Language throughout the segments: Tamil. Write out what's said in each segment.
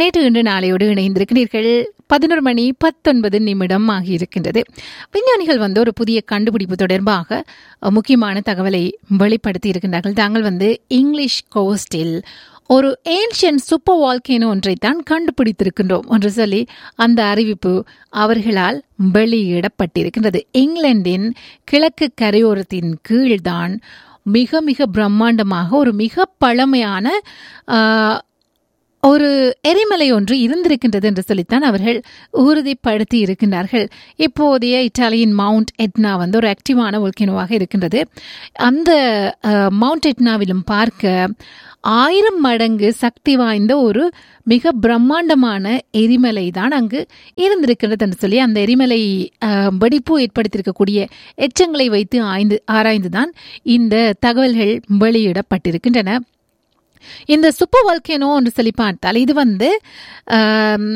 நேற்று இன்று நாளையோடு இணைந்திருக்கிறீர்கள் பதினொரு மணி பத்தொன்பது நிமிடம் ஆகியிருக்கின்றது விஞ்ஞானிகள் வந்து ஒரு புதிய கண்டுபிடிப்பு தொடர்பாக அஹ், முக்கியமான தகவலை வெளிப்படுத்தி இருக்கின்றார்கள் தாங்கள் வந்து இங்கிலீஷ் கோஸ்டில் ஒரு ஏன்ஷியன் சூப்பர் வால்கேனோ ஒன்றைத்தான் கண்டுபிடித்திருக்கின்றோம் என்று சொல்லி அந்த அறிவிப்பு அவர்களால் வெளியிடப்பட்டிருக்கின்றது இங்கிலாந்தின் கிழக்கு கரையோரத்தின் கீழ்தான் மிக மிக பிரம்மாண்டமாக ஒரு மிக பழமையான ஆஹ், ஒரு எரிமலை ஒன்று இருந்திருக்கின்றது என்று சொல்லித்தான் அவர்கள் உறுதிப்படுத்தி இருக்கின்றார்கள் இப்போதைய இத்தாலியின் மவுண்ட் எட்னா வந்து ஒரு ஆக்டிவான volcanoவாக இருக்கின்றது அந்த அஹ், மவுண்ட் எட்னாவிலும் பார்க்க ஆயிரம் மடங்கு சக்தி வாய்ந்த ஒரு மிக பிரம்மாண்டமான எரிமலை தான் அங்கு இருந்திருக்கிறது என்று சொல்லி அந்த எரிமலை அஹ், வெடிப்பு ஏற்படுத்தியிருக்கக்கூடிய எச்சங்களை வைத்து ஆய்ந்து ஆராய்ந்துதான் இந்த தகவல்கள் வெளியிடப்பட்டிருக்கின்றன இந்த சூப்பர் வால்கேனோ என்று சொல்லி பார்த்தால் இது வந்து ஆம்,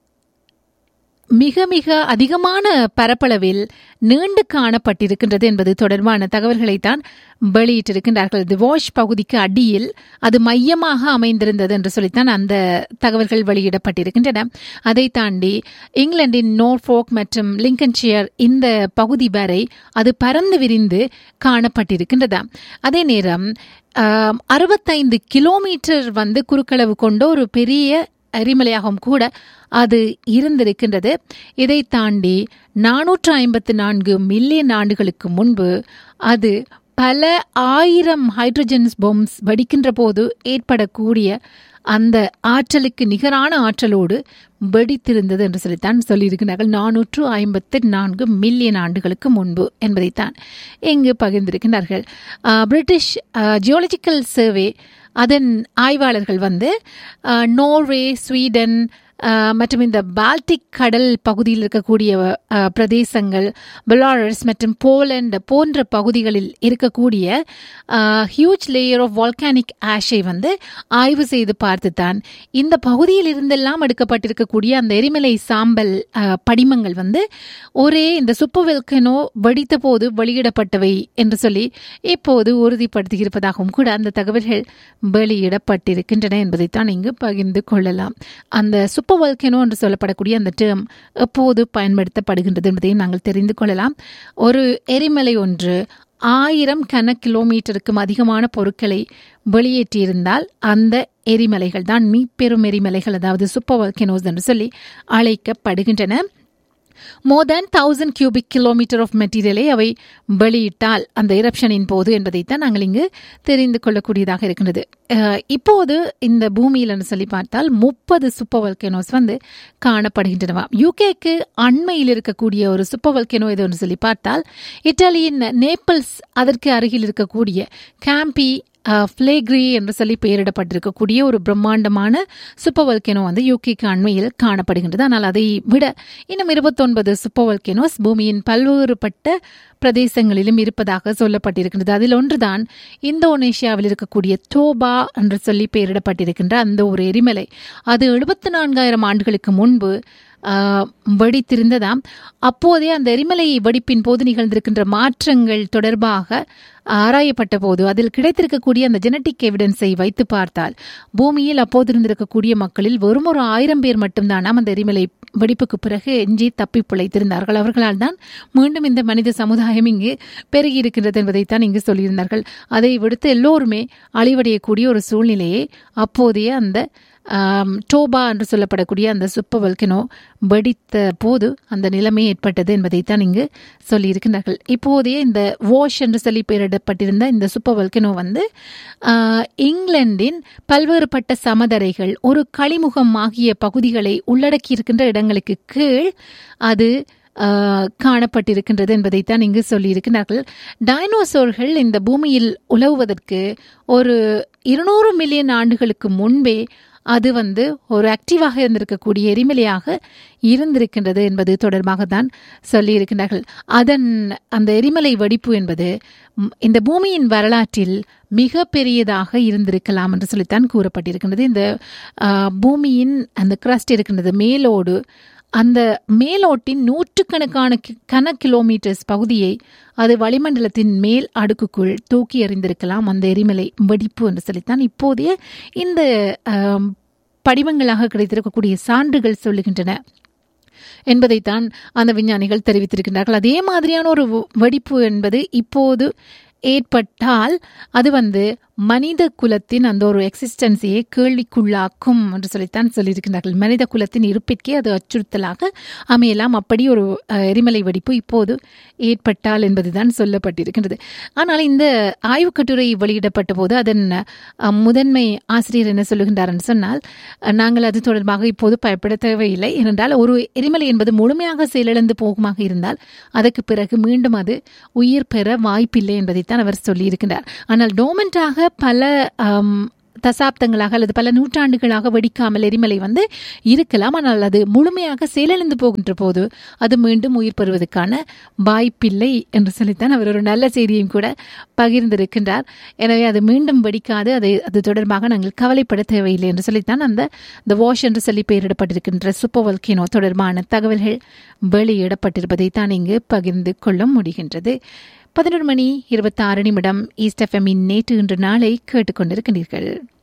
மிக மிக அதிகமான பரப்பளவில் நீண்டு காணப்பட்டிருக்கின்றது என்பது தொடர்பான தகவல்களைத்தான் வெளியிட்டிருக்கின்றார்கள் தி வாஷ் பகுதிக்கு அடியில் அது மையமாக அமைந்திருந்தது என்று சொல்லித்தான் அந்த தகவல்கள் வெளியிடப்பட்டிருக்கின்றன அதை தாண்டி இங்கிலாந்தின் நோர்ஃபோக் மற்றும் லிங்கன்ஷியர் இந்த பகுதி வரை அது பறந்து விரிந்து காணப்பட்டிருக்கின்றதா அதே நேரம் ஆம், அறுபத்தைந்து கிலோமீட்டர் வந்து குறுக்களவு கொண்ட ஒரு பெரிய எரிமலையாகவும் கூட அது இருந்திருக்கின்றது இதை தாண்டி நானூற்று ஐம்பத்து நான்கு மில்லியன் ஆண்டுகளுக்கு முன்பு அது பல ஆயிரம் ஹைட்ரஜன்ஸ் பொம்ஸ் வெடிக்கின்ற போது ஏற்படக்கூடிய அந்த ஆற்றலுக்கு நிகரான ஆற்றலோடு வெடித்திருந்தது என்று சொல்லித்தான் சொல்லியிருக்கிறார்கள் நானூற்று ஐம்பத்து நான்கு மில்லியன் ஆண்டுகளுக்கு முன்பு என்பதைத்தான் இங்கு பகிர்ந்திருக்கிறார்கள் ஆஹ், பிரிட்டிஷ் ஜியோலஜிக்கல் சர்வே அதன் ஆய்வாளர்கள் வந்து ஆஹ், நோர்வே ஸ்வீடன் ஆஹ், மற்றும் இந்த பால்டிக் கடல் பகுதியில் இருக்கக்கூடிய ஆஹ், பிரதேசங்கள் பெலாரஸ் மற்றும் போலண்ட் போன்ற பகுதிகளில் இருக்கக்கூடிய ஹியூஜ் லேயர் ஆஃப் வால்கானிக் ஆஷை வந்து ஆய்வு செய்து பார்த்துத்தான் இந்த பகுதியில் இருந்தெல்லாம் எடுக்கப்பட்டிருக்கக்கூடிய அந்த எரிமலை சாம்பல் ஆஹ், படிமங்கள் வந்து ஒரே இந்த சூப்பர் வெல்கனோ வெடித்த போது வெளியிடப்பட்டவை என்று சொல்லி இப்போது உறுதிப்படுத்தி இருப்பதாகவும் கூட அந்த தகவல்கள் வெளியிடப்பட்டிருக்கின்றன என்பதைத்தான் இங்கு பகிர்ந்து கொள்ளலாம் அந்த சூப்பர் வெல்கனோ என்று சொல்லப்படக்கூடிய அந்த டேர்ம் எப்போது பயன்படுத்தப்படுகின்றது என்பதையும் நாங்கள் தெரிந்து கொள்ளலாம் ஒரு எரிமலை ஒன்று ஆயிரம் கன கிலோமீட்டருக்கும் அதிகமான பொருட்களை வெளியேற்றியிருந்தால் அந்த எரிமலைகள் தான் மீப்பெரும் எரிமலைகள் அதாவது சூப்பர் வல்கனோஸ் என்று சொல்லி அழைக்கப்படுகின்றன more than thousand cubic kilometre of மெட்டீரியலை அவை வெளியிட்டால் அந்த இரப்ஷனின் போது என்பதைத்தான் நாங்கள் இங்கு தெரிந்து கொள்ளக்கூடியதாக இருக்கின்றது அஹ், இப்போது இந்த பூமியில் சொல்லி பார்த்தால் முப்பது சூப்பர் வல்கனோஸ் வந்து காணப்படுகின்றனவா யூகேக்கு அண்மையில் இருக்கக்கூடிய ஒரு சூப்பர் வல்கனோ எது என்று சொல்லி பார்த்தால் இத்தாலியின் நேபிள்ஸ் அதற்கு அருகில் இருக்கக்கூடிய கேம்பி ஃப்ளேக்ரி என்று சொல்லி பெயரிடப்பட்டிருக்கக்கூடிய ஒரு பிரம்மாண்டமான சூப்பர் வல்கேனோ வந்து யூகேக்கு அண்மையில் காணப்படுகின்றது ஆனால் அதை விட இன்னும் இருபத்தொன்பது சூப்பர் வல்கேனோஸ் பூமியின் பல்வேறுபட்ட பிரதேசங்களிலும் இருப்பதாக சொல்லப்பட்டிருக்கின்றது அதில் ஒன்றுதான் இந்தோனேஷியாவில் இருக்கக்கூடிய தோபா என்று சொல்லி பெயரிடப்பட்டிருக்கின்ற அந்த ஒரு எரிமலை அது எழுபத்தி நான்காயிரம் ஆண்டுகளுக்கு முன்பு ஆஹ், வெடித்திருந்ததாம் அப்போதே அந்த எரிமலை வெடிப்பின் போது நிகழ்ந்திருக்கின்ற மாற்றங்கள் தொடர்பாக ஆராயப்பட்ட போது அதில் கிடைத்திருக்கக்கூடிய அந்த ஜெனட்டிக் எவிடன்ஸை வைத்து பார்த்தால் பூமியில் அப்போது இருந்திருக்கக்கூடிய மக்களில் வெறும் ஒரு ஆயிரம் பேர் மட்டும்தானாம் அந்த எரிமலை வெடிப்புக்கு பிறகு எஞ்சி தப்பி பிழைத்திருந்தார்கள் அவர்களால் தான் மீண்டும் இந்த மனித சமுதாயம் இங்கு பெருகி இருக்கின்றது என்பதைத்தான் இங்கு சொல்லியிருந்தார்கள் அதை விடுத்து எல்லோருமே அழிவடையக்கூடிய ஒரு சூழ்நிலையை அப்போதைய அந்த ஆம், டோபா என்று சொல்லப்படக்கூடிய அந்த சூப்பர் வல்கனோ வெடித்த போது அந்த நிலைமை ஏற்பட்டது என்பதைத்தான் இங்கு சொல்லியிருக்கிறார்கள் இப்போதைய இந்த வாஷ் என்று சொல்லி பெயரிடப்பட்டிருந்த இந்த சூப்பர் வல்கனோ வந்து ஆ, இங்கிலாந்தின் பல்வேறுபட்ட சமதரைகள் ஒரு களிமுகம் ஆகிய பகுதிகளை உள்ளடக்கி இருக்கின்ற இடங்களுக்கு கீழ் அது ஆஹ், காணப்பட்டிருக்கின்றது என்பதைத்தான் இங்கு சொல்லியிருக்கிறார்கள் டைனோசோர்கள் இந்த பூமியில் உலவுவதற்கு ஒரு இருநூறு மில்லியன் ஆண்டுகளுக்கு முன்பே அது வந்து ஒரு ஆக்டிவாக இருந்திருக்கக்கூடிய எரிமலையாக இருந்திருக்கின்றது என்பது தொடர்பாக தான் சொல்லியிருக்கிறார்கள் அதன் அந்த எரிமலை வெடிப்பு என்பது ம், இந்த பூமியின் வரலாற்றில் மிக பெரியதாக இருந்திருக்கலாம் என்று சொல்லித்தான் கூறப்பட்டிருக்கின்றது இந்த ஆஹ், பூமியின் அந்த கிரஸ்ட் இருக்கின்றது மேலோடு அந்த மேலோட்டின் நூற்றுக்கணக்கான கி- கன கிலோமீட்டர்ஸ் பகுதியை அது வளிமண்டலத்தின் மேல் அடுக்குக்குள் தூக்கி எறிந்திருக்கலாம் அந்த எரிமலை வெடிப்பு என்று சொல்லித்தான் இப்போதைய இந்த ஆம், படிவங்களாக கிடைத்திருக்கக்கூடிய சான்றுகள் சொல்லுகின்றன என்பதைத்தான் அந்த விஞ்ஞானிகள் தெரிவித்திருக்கின்றார்கள் அதே மாதிரியான ஒரு வெடிப்பு என்பது இப்போது ஏற்பட்டால் அது வந்து மனித குலத்தின் அந்த ஒரு எக்ஸிஸ்டன்ஸையே கேள்விக்குள்ளாக்கும் என்று சொல்லித்தான் சொல்லியிருக்கிறார்கள் மனித குலத்தின் இருப்பிற்கே அது அச்சுறுத்தலாக அமையலாம் அப்படி ஒரு எரிமலை வெடிப்பு இப்போது ஏற்பட்டால் என்பதுதான் சொல்லப்பட்டிருக்கின்றது ஆனால் இந்த ஆய்வுக் கட்டுரை வெளியிடப்பட்ட போது அதன் முதன்மை ஆசிரியர் என்ன சொல்லுகின்றார் என்று சொன்னால் நாங்கள் அது தொடர்பாக இப்போது பயப்பட தேவையில்லை ஏனென்றால் ஒரு எரிமலை என்பது முழுமையாக செயலிழந்து போகுமாக இருந்தால் அதற்கு பிறகு மீண்டும் அது உயிர் பெற வாய்ப்பில்லை என்பதைத்தான் அவர் சொல்லியிருக்கின்றார் ஆனால் டோமெண்டாக பல தசாப்தங்களாக அல்லது பல நூற்றாண்டுகளாக வெடிக்காமல் எரிமலை வந்து இருக்கலாம் ஆனால் அது முழுமையாக செயலிழந்து போகின்ற போது அது மீண்டும் உயிர் பெறுவதற்கான வாய்ப்பில்லை என்று சொல்லித்தான் அவர் ஒரு நல்ல செய்தியையும் கூட பகிர்ந்திருக்கின்றார் எனவே அது மீண்டும் வெடிக்காது அது அது தொடர்பாக நாங்கள் கவலைப்பட தேவையில்லை என்று சொல்லித்தான் அந்த த வாஷ் என்று சொல்லி பெயரிடப்பட்டிருக்கின்ற சூப்பர் வல்கினோ தொடர்பான தகவல்கள் வெளியிடப்பட்டிருப்பதை தான் இங்கு பகிர்ந்து கொள்ள முடிகின்றது பதினொரு மணி இருபத்தி ஆறு நிமிடம் ஈஸ்ட் எஃப்எம்மின் நேற்று இன்று நாளை கேட்டுக்கொண்டிருக்கின்றீர்கள்